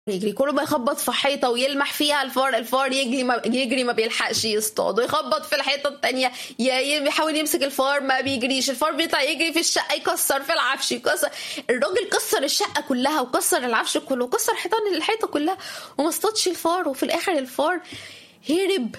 يجري كل ما يخبط في حيطه ويلمح فيها الفار الفار يجري ما يجري ما بيلحقش يصطاد ويخبط في الحيطه التانية يحاول يمسك الفار ما بيجريش الفار بيطلع يجري في الشقه يكسر في العفش يكسر الراجل كسر الشقه كلها وكسر العفش كله وكسر حيطان الحيطه كلها وما اصطادش الفار وفي الاخر الفار هرب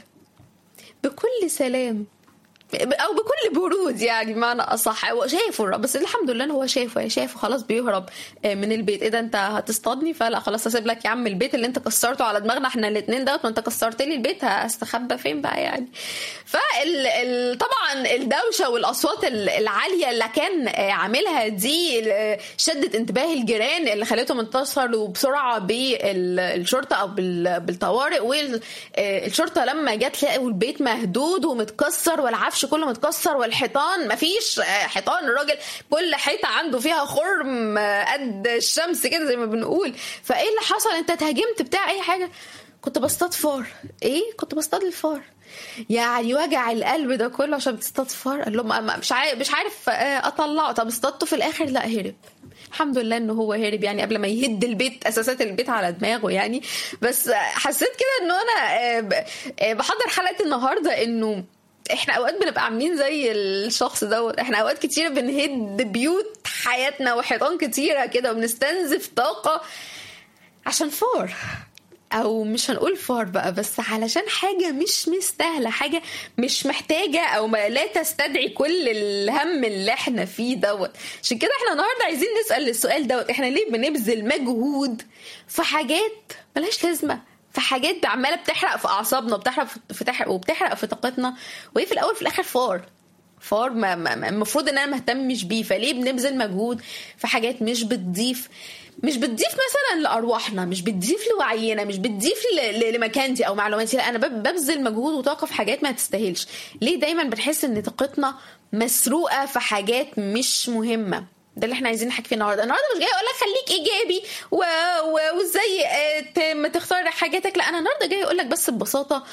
بكل سلام او بكل برود يعني بمعنى اصح هو شايفه بس الحمد لله ان هو شايفه شايفه خلاص بيهرب من البيت ايه ده انت هتصطادني فلا خلاص هسيب لك يا عم البيت اللي انت كسرته على دماغنا احنا الاثنين دوت ما انت كسرت لي البيت هستخبى فين بقى يعني فال ال... طبعا الدوشه والاصوات العاليه اللي كان عاملها دي شدت انتباه الجيران اللي خلتهم اتصلوا بسرعه بالشرطه او بالطوارئ والشرطه لما جت لقوا البيت مهدود ومتكسر والعفش العفش كله متكسر والحيطان مفيش حيطان الراجل كل حيطه عنده فيها خرم قد الشمس كده زي ما بنقول فايه اللي حصل انت اتهاجمت بتاع اي حاجه كنت بصطاد فار ايه كنت بصطاد الفار يعني وجع القلب ده كله عشان بتصطاد فار قال لهم مش عارف مش عارف اطلعه طب اصطادته في الاخر لا هرب الحمد لله انه هو هرب يعني قبل ما يهد البيت اساسات البيت على دماغه يعني بس حسيت كده انه انا بحضر حلقه النهارده انه احنا اوقات بنبقى عاملين زي الشخص دوت احنا اوقات كتير بنهد بيوت حياتنا وحيطان كتيره كده وبنستنزف طاقه عشان فار او مش هنقول فار بقى بس علشان حاجه مش مستاهله حاجه مش محتاجه او ما لا تستدعي كل الهم اللي احنا فيه دوت عشان كده احنا النهارده عايزين نسال السؤال دوت احنا ليه بنبذل مجهود في حاجات ملهاش لازمه في حاجات عماله بتحرق في اعصابنا وبتحرق في تحرق وبتحرق في طاقتنا وهي في الاول في الاخر فار فار المفروض ان انا ما اهتمش بيه فليه بنبذل مجهود في حاجات مش بتضيف مش بتضيف مثلا لارواحنا مش بتضيف لوعينا مش بتضيف لمكانتي او معلوماتي لا انا ببذل مجهود وطاقه في حاجات ما تستاهلش ليه دايما بنحس ان طاقتنا مسروقه في حاجات مش مهمه ده اللي احنا عايزين نحكي فيه النهارده النهارده مش جاي اقول لك خليك ايجابي و... و... وازاي اه تختار حاجاتك لا انا النهارده جاي اقول لك بس ببساطه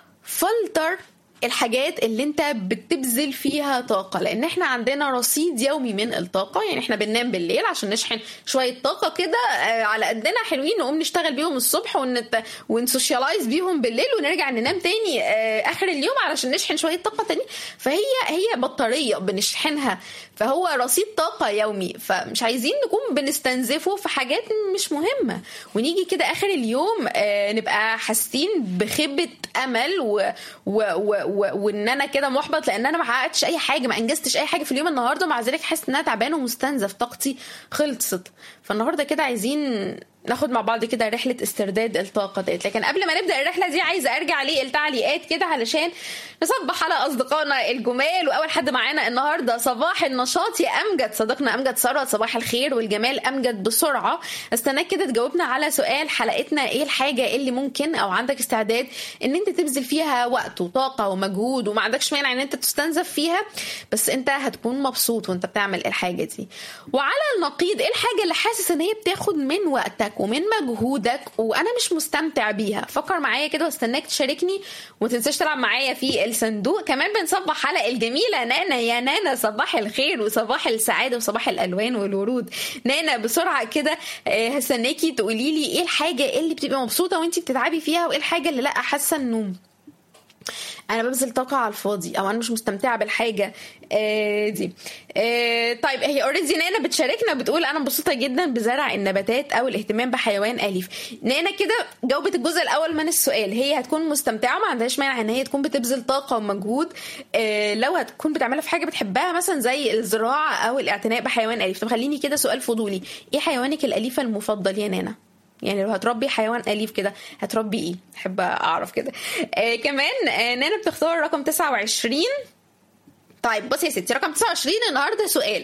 فلتر الحاجات اللي انت بتبذل فيها طاقه لان احنا عندنا رصيد يومي من الطاقه يعني احنا بننام بالليل عشان نشحن شويه طاقه كده على قدنا حلوين نقوم نشتغل بيهم الصبح ونت... ونسوشيالايز بيهم بالليل ونرجع ننام تاني اخر اليوم علشان نشحن شويه طاقه تاني فهي هي بطاريه بنشحنها فهو رصيد طاقه يومي فمش عايزين نكون بنستنزفه في حاجات مش مهمه ونيجي كده اخر اليوم نبقى حاسين بخيبه امل و... و... و... وان انا كده محبط لان انا ما حققتش اي حاجه ما انجزتش اي حاجه في اليوم النهارده ومع ذلك حاسس ان انا تعبان ومستنزف طاقتي خلصت فالنهارده كده عايزين ناخد مع بعض كده رحله استرداد الطاقه ديت لكن قبل ما نبدا الرحله دي عايزه ارجع للتعليقات كده علشان نصبح على اصدقائنا الجمال واول حد معانا النهارده صباح النشاط يا امجد صديقنا امجد ثروت صباح الخير والجمال امجد بسرعه استناك كده تجاوبنا على سؤال حلقتنا ايه الحاجه اللي ممكن او عندك استعداد ان انت تبذل فيها وقت وطاقه ومجهود وما عندكش مانع ان انت تستنزف فيها بس انت هتكون مبسوط وانت بتعمل الحاجه دي وعلى النقيض ايه الحاجه اللي حاسس ان هي بتاخد من وقتك ومن مجهودك وانا مش مستمتع بيها فكر معايا كده واستناك تشاركني وما تنساش تلعب معايا في الصندوق كمان بنصبح حلقه الجميله نانا يا نانا صباح الخير وصباح السعاده وصباح الالوان والورود نانا بسرعه كده هستناكي تقولي لي ايه الحاجه اللي بتبقي مبسوطه وانت بتتعبي فيها وايه الحاجه اللي لا حاسه انه انا ببذل طاقه على الفاضي او انا مش مستمتعه بالحاجه آه دي آه طيب هي اوريدي نانا بتشاركنا بتقول انا مبسوطه جدا بزرع النباتات او الاهتمام بحيوان اليف نانا كده جاوبت الجزء الاول من السؤال هي هتكون مستمتعه ما عندهاش مانع ان هي تكون بتبذل طاقه ومجهود آه لو هتكون بتعملها في حاجه بتحبها مثلا زي الزراعه او الاعتناء بحيوان اليف طب خليني كده سؤال فضولي ايه حيوانك الاليفه المفضل يا نانا يعني لو هتربي حيوان اليف كده هتربي ايه احب اعرف كده آه كمان آه نانا بتختار رقم 29 طيب بصي يا ستي رقم 29 النهارده سؤال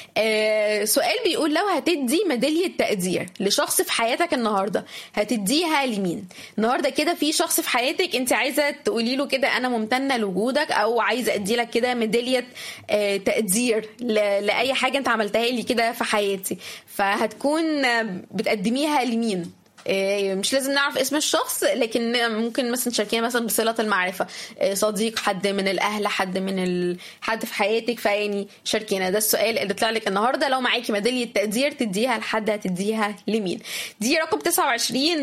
آه سؤال بيقول لو هتدي ميداليه تقدير لشخص في حياتك النهارده هتديها لمين النهارده كده في شخص في حياتك انت عايزه تقولي له كده انا ممتنه لوجودك او عايزه ادي لك كده ميداليه آه تقدير لاي حاجه انت عملتها لي كده في حياتي فهتكون بتقدميها لمين إيه، مش لازم نعرف اسم الشخص لكن ممكن مثلا تشاركينا مثلا بصله المعرفه إيه، صديق حد من الاهل حد من ال... حد في حياتك فيعني شاركينا ده السؤال اللي طلع لك النهارده لو معاكي ميداليه تقدير تديها لحد هتديها لمين دي رقم 29